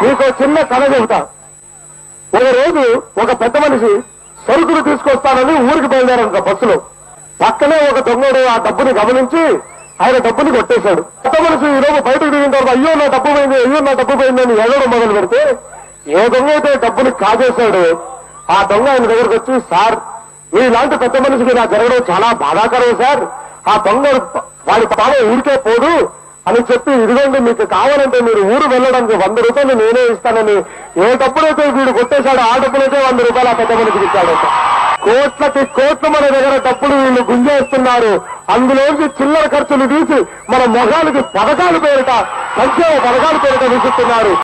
మీకు చిన్న కథ చెబుతా ఒక రోజు ఒక పెద్ద మనిషి సరుకులు తీసుకొస్తానని ఊరికి బయలుదేరారు ఒక బస్సులో పక్కనే ఒక దొంగడు ఆ డబ్బుని గమనించి ఆయన డబ్బుని కొట్టేశాడు పెద్ద మనిషి ఈ రోజు బయటకు దిగిన తర్వాత అయ్యో నా డబ్బు పోయింది అయ్యో నా డబ్బు పోయింది అని ఎగడం మొదలు పెడితే ఏ దొంగ అయితే డబ్బుని కాజేశాడు ఆ దొంగ ఆయన దగ్గరకు వచ్చి సార్ మీలాంటి పెద్ద మనిషికి నా జరగడం చాలా బాధాకరం సార్ ఆ దొంగ వాడి పాప ఊరికే పోదు అని చెప్పి ఇదిగోండి మీకు కావాలంటే మీరు ఊరు వెళ్ళడానికి వంద రూపాయలు నేనే ఇస్తానని ఏ డబ్బులైతే వీడు కొట్టేశాడో ఆ డబ్బులైతే వంద రూపాయలు ఆ పెద్ద మనిషికి ఇచ్చాడు కోట్లకి కోట్లు మన దగ్గర డబ్బులు వీళ్ళు గుంజేస్తున్నారు అందులోంచి చిల్లర ఖర్చులు తీసి మన మొగాలకి పథకాలు పేరిట సంక్షేమ పథకాలు పేరిట విసుస్తున్నారు